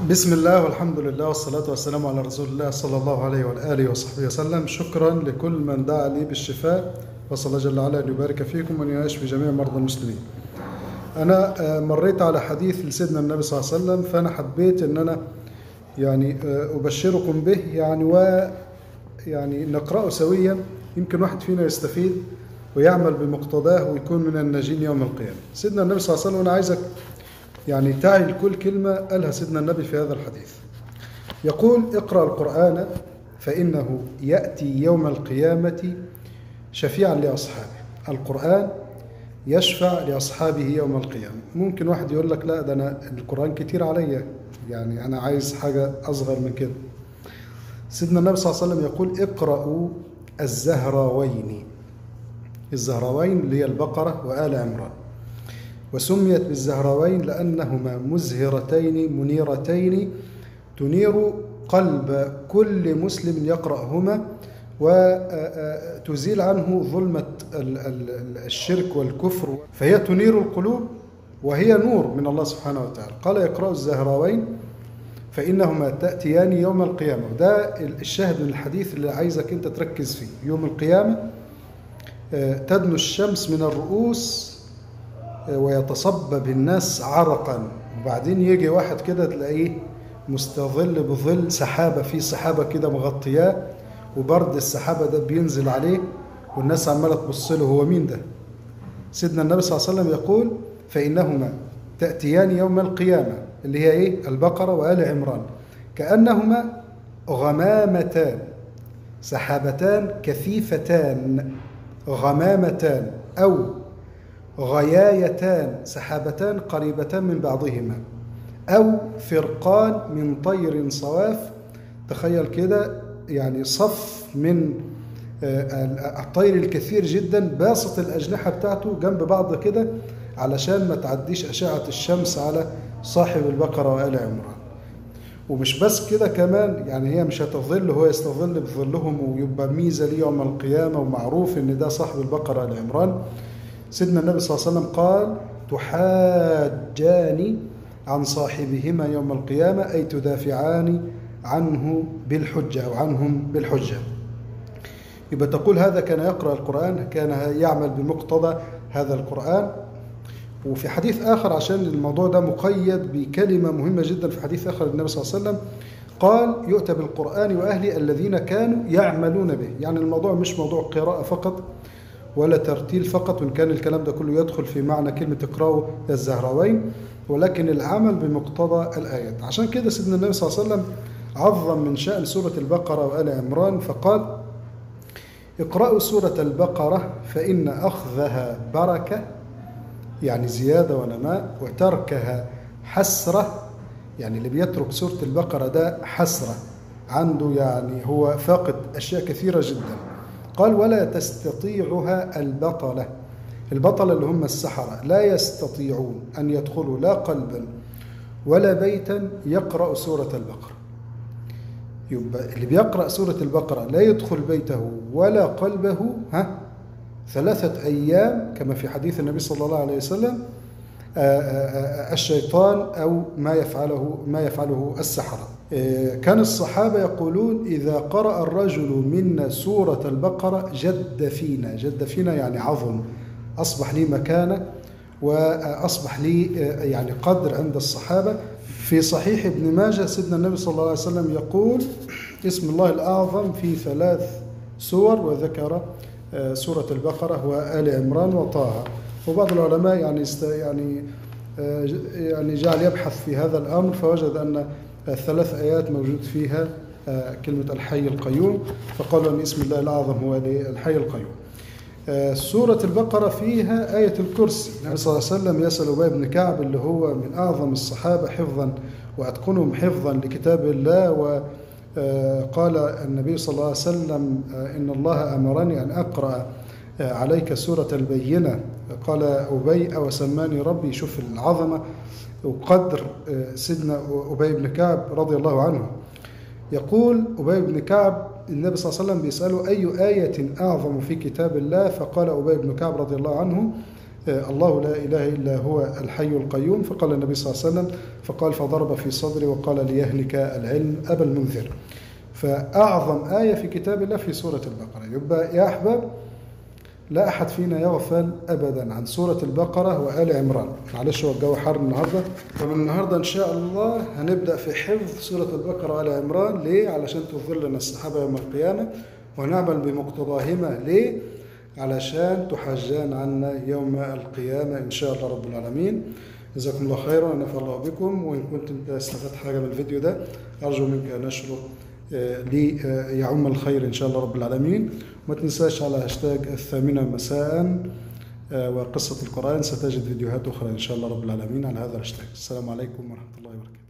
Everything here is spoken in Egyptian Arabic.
بسم الله والحمد لله والصلاة والسلام على رسول الله صلى الله عليه وعلى آله وصحبه وسلم شكرا لكل من دعا لي بالشفاء وصلى الله جل وعلا أن يبارك فيكم وأن يعيش بجميع مرضى المسلمين أنا آه، مريت على حديث لسيدنا النبي صلى الله عليه وسلم فأنا حبيت أن أنا يعني آه، أبشركم به يعني و يعني نقرأه سويا يمكن واحد فينا يستفيد ويعمل بمقتضاه ويكون من الناجين يوم القيامة سيدنا النبي صلى الله عليه وسلم وأنا عايزك يعني تعي لكل كلمة قالها سيدنا النبي في هذا الحديث يقول اقرأ القرآن فإنه يأتي يوم القيامة شفيعا لأصحابه القرآن يشفع لأصحابه يوم القيامة ممكن واحد يقول لك لا ده أنا القرآن كتير عليا يعني أنا عايز حاجة أصغر من كده سيدنا النبي صلى الله عليه وسلم يقول اقرأوا الزهراوين الزهراوين اللي هي البقرة وآل عمران وسميت بالزهراوين لأنهما مزهرتين منيرتين تنير قلب كل مسلم يقرأهما وتزيل عنه ظلمة ال- ال- الشرك والكفر فهي تنير القلوب وهي نور من الله سبحانه وتعالى قال اقرأوا الزهراوين فإنهما تأتيان يوم القيامة وده الشاهد من الحديث اللي عايزك أنت تركز فيه يوم القيامة آه، تدنو الشمس من الرؤوس ويتصبب الناس عرقا وبعدين يجي واحد كده تلاقيه مستظل بظل سحابة في سحابة كده مغطياه وبرد السحابة ده بينزل عليه والناس عمالة تبص له هو مين ده سيدنا النبي صلى الله عليه وسلم يقول فإنهما تأتيان يوم القيامة اللي هي إيه البقرة وآل عمران كأنهما غمامتان سحابتان كثيفتان غمامتان أو غيايتان سحابتان قريبتان من بعضهما أو فرقان من طير صواف تخيل كده يعني صف من آه، الطير الكثير جدا باسط الأجنحة بتاعته جنب بعض كده علشان ما تعديش أشعة الشمس على صاحب البقرة وآل عمران ومش بس كده كمان يعني هي مش هتظل هو يستظل بظلهم ويبقى ميزة ليه يوم القيامة ومعروف إن ده صاحب البقرة آل عمران سيدنا النبي صلى الله عليه وسلم قال تحاجان عن صاحبهما يوم القيامة أي تدافعان عنه بالحجة أو عنهم بالحجة يبقى تقول هذا كان يقرأ القرآن كان يعمل بمقتضى هذا القرآن وفي حديث آخر عشان الموضوع ده مقيد بكلمة مهمة جدا في حديث آخر النبي صلى الله عليه وسلم قال يؤتى بالقرآن وأهله الذين كانوا يعملون به يعني الموضوع مش موضوع قراءة فقط ولا ترتيل فقط وإن كان الكلام ده كله يدخل في معنى كلمة اقرأوا الزهراوين ولكن العمل بمقتضى الآيات عشان كده سيدنا النبي صلى الله عليه وسلم عظم من شأن سورة البقرة وآل عمران فقال اقرأوا سورة البقرة فإن أخذها بركة يعني زيادة ونماء وتركها حسرة يعني اللي بيترك سورة البقرة ده حسرة عنده يعني هو فاقد أشياء كثيرة جدا قال ولا تستطيعها البطلة البطلة اللي هم السحرة لا يستطيعون أن يدخلوا لا قلبا ولا بيتا يقرأ سورة البقرة يبقى اللي بيقرأ سورة البقرة لا يدخل بيته ولا قلبه ها ثلاثة أيام كما في حديث النبي صلى الله عليه وسلم آآ آآ الشيطان أو ما يفعله ما يفعله السحرة كان الصحابة يقولون إذا قرأ الرجل منا سورة البقرة جد فينا جد فينا يعني عظم أصبح لي مكانة وأصبح لي يعني قدر عند الصحابة في صحيح ابن ماجه سيدنا النبي صلى الله عليه وسلم يقول اسم الله الأعظم في ثلاث سور وذكر سورة البقرة وآل عمران وطه وبعض العلماء يعني يعني يعني جعل يبحث في هذا الأمر فوجد أن الثلاث آيات موجود فيها كلمة الحي القيوم فقالوا أن اسم الله الأعظم هو الحي القيوم سورة البقرة فيها آية الكرسي النبي صلى الله عليه وسلم يسأل أبي بن كعب اللي هو من أعظم الصحابة حفظا وأتقنهم حفظا لكتاب الله وقال النبي صلى الله عليه وسلم إن الله أمرني أن أقرأ عليك سورة البينة قال أبي أو سماني ربي شوف العظمة وقدر سيدنا أبي بن كعب رضي الله عنه يقول أبي بن كعب النبي صلى الله عليه وسلم بيسأله أي آية أعظم في كتاب الله فقال أبي بن كعب رضي الله عنه الله لا إله إلا هو الحي القيوم فقال النبي صلى الله عليه وسلم فقال فضرب في صدري وقال ليهلك العلم أبا المنذر فأعظم آية في كتاب الله في سورة البقرة يبقى يا أحباب لا أحد فينا يغفل أبدا عن سورة البقرة وآل عمران معلش هو الجو حر النهاردة ومن النهاردة إن شاء الله هنبدأ في حفظ سورة البقرة وآل عمران ليه؟ علشان تظل لنا الصحابة يوم القيامة ونعمل بمقتضاهما ليه؟ علشان تحجان عنا يوم القيامة إن شاء الله رب العالمين جزاكم الله خيرا ونفع الله بكم وإن كنت أنت استفدت حاجة من الفيديو ده أرجو منك نشره لي يعم الخير إن شاء الله رب العالمين وما تنساش على هاشتاج الثامنة مساء وقصة القرآن ستجد فيديوهات أخرى إن شاء الله رب العالمين على هذا الهاشتاج السلام عليكم ورحمة الله وبركاته